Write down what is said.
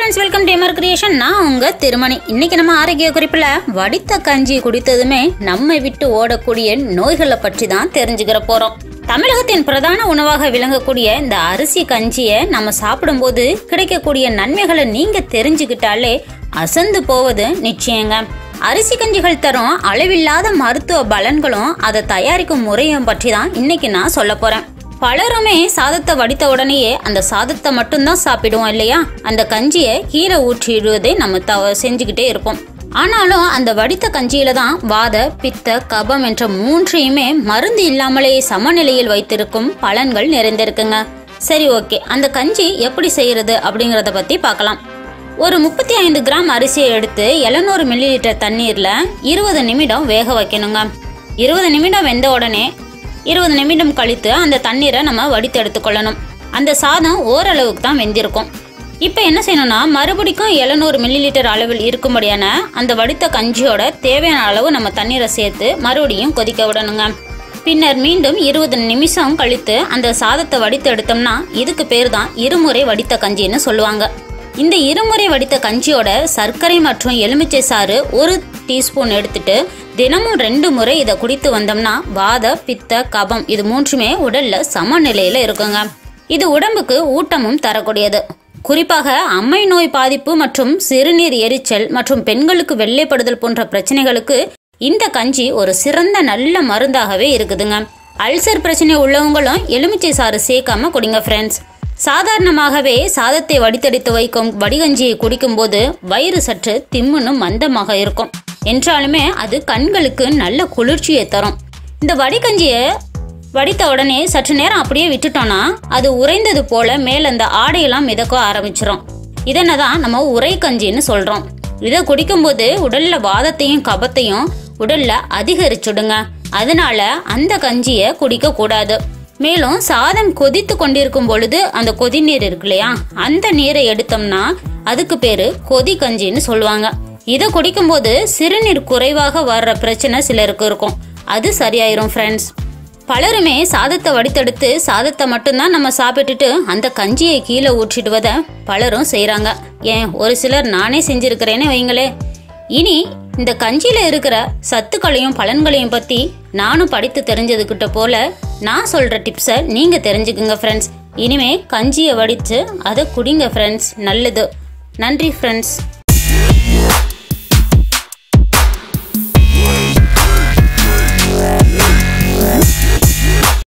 friends welcome tamer creation நான் உங்க திருமணி இன்னைக்கு நம்ம ஆரோக்கிய குறிப்பில் வடித்த கஞ்சி குடித்ததுமே நம்மை விட்டு ஓடக்கூடிய நோய்களை பற்றி தான் தெரிஞ்சுக்கிற போறோம் தமிழகத்தின் பிரதான உணவாக விளங்கக்கூடிய இந்த அரிசி கஞ்சியை நம்ம சாப்பிடும்போது கிடைக்கக்கூடிய நன்மைகளை நீங்க தெரிஞ்சுக்கிட்டாலே அசந்து போவது நிச்சயங்க அரிசி கஞ்சிகள் தரும் அளவில்லாத மருத்துவ பலன்களும் அதை தயாரிக்கும் முறையும் பற்றி தான் இன்னைக்கு நான் சொல்ல போறேன் பலருமே சாதத்தை வடித்த உடனேயே அந்த சாதத்தை மட்டும்தான் சாப்பிடுவோம் இல்லையா அந்த கஞ்சியை கீழே ஊற்றிடுவதை நம்ம தவ செஞ்சுக்கிட்டே இருப்போம் ஆனாலும் அந்த வடித்த கஞ்சியில தான் வாத பித்த கபம் என்ற மூன்றையுமே மருந்து இல்லாமலே சமநிலையில் வைத்திருக்கும் பலன்கள் நிறைந்திருக்குங்க சரி ஓகே அந்த கஞ்சி எப்படி செய்யறது அப்படிங்கறத பத்தி பார்க்கலாம் ஒரு முப்பத்தி ஐந்து கிராம் அரிசியை எடுத்து எழுநூறு மில்லி லிட்டர் தண்ணீர்ல இருபது நிமிடம் வேக வைக்கணுங்க இருபது நிமிடம் வெந்த உடனே இருபது நிமிடம் கழித்து அந்த தண்ணீரை நம்ம வடித்து எடுத்துக்கொள்ளணும் அந்த சாதம் ஓரளவுக்கு தான் வெந்திருக்கும் இப்போ என்ன செய்யணும்னா மறுபடிக்கும் எழுநூறு மில்லி லிட்டர் அளவில் இருக்கும்படியான அந்த வடித்த கஞ்சியோட தேவையான அளவு நம்ம தண்ணீரை சேர்த்து மறுபடியும் கொதிக்க விடணுங்க பின்னர் மீண்டும் இருபது நிமிஷம் கழித்து அந்த சாதத்தை வடித்து எடுத்தோம்னா இதுக்கு பேர் தான் இருமுறை வடித்த கஞ்சின்னு சொல்லுவாங்க இந்த இருமுறை வடித்த கஞ்சியோட சர்க்கரை மற்றும் எலுமிச்சை சாறு ஒரு டீஸ்பூன் எடுத்துட்டு தினமும் ரெண்டு முறை இதை குடித்து வந்தோம்னா வாத பித்த கபம் இது மூன்றுமே உடல்ல சமநிலையில இருக்குங்க இது உடம்புக்கு ஊட்டமும் தரக்கூடியது குறிப்பாக அம்மை நோய் பாதிப்பு மற்றும் சிறுநீர் எரிச்சல் மற்றும் பெண்களுக்கு வெள்ளைப்படுதல் போன்ற பிரச்சனைகளுக்கு இந்த கஞ்சி ஒரு சிறந்த நல்ல மருந்தாகவே இருக்குதுங்க அல்சர் பிரச்சனை உள்ளவங்களும் எலுமிச்சை சாறு சேர்க்காம குடிங்க ஃப்ரெண்ட்ஸ் சாதாரணமாகவே சாதத்தை வடித்தடித்து வைக்கும் வடிகஞ்சியை குடிக்கும்போது வயிறு சற்று திம்முன்னு மந்தமாக இருக்கும் என்றாலுமே அது கண்களுக்கு நல்ல குளிர்ச்சியை தரும் இந்த வடிகஞ்சியை வடித்த உடனே சற்று நேரம் அப்படியே விட்டுட்டோம்னா அது உறைந்தது போல மேல அந்த ஆடையெல்லாம் மிதக்க ஆரம்பிச்சிரும் இதனை தான் நம்ம உரை கஞ்சின்னு சொல்றோம் இதை குடிக்கும்போது உடல்ல வாதத்தையும் கபத்தையும் உடல்ல அதிகரிச்சுடுங்க அதனால அந்த கஞ்சியை குடிக்க கூடாது மேலும் சாதம் கொதித்து கொண்டிருக்கும் பொழுது அந்த கொதி நீர் இருக்கு இல்லையா அந்த நீரை எடுத்தோம்னா அதுக்கு பேரு கொதி கஞ்சின்னு சொல்லுவாங்க இதை குடிக்கும்போது சிறுநீர் குறைவாக வர்ற பிரச்சனை சிலருக்கு இருக்கும் அது சரியாயிரும் ஃப்ரெண்ட்ஸ் பலருமே சாதத்தை வடித்தெடுத்து சாதத்தை மட்டும்தான் நம்ம சாப்பிட்டுட்டு அந்த கஞ்சியை கீழே ஊற்றிடுவதை பலரும் செய்கிறாங்க ஏன் ஒரு சிலர் நானே செஞ்சிருக்கிறேன்னு வைங்களே இனி இந்த கஞ்சியில இருக்கிற சத்துக்களையும் பலன்களையும் பத்தி நானும் படித்து தெரிஞ்சதுக்கிட்ட போல நான் சொல்ற டிப்ஸை நீங்க தெரிஞ்சுக்குங்க ஃப்ரெண்ட்ஸ் இனிமே கஞ்சியை வடித்து அதை குடிங்க ஃப்ரெண்ட்ஸ் நல்லது நன்றி ஃப்ரெண்ட்ஸ்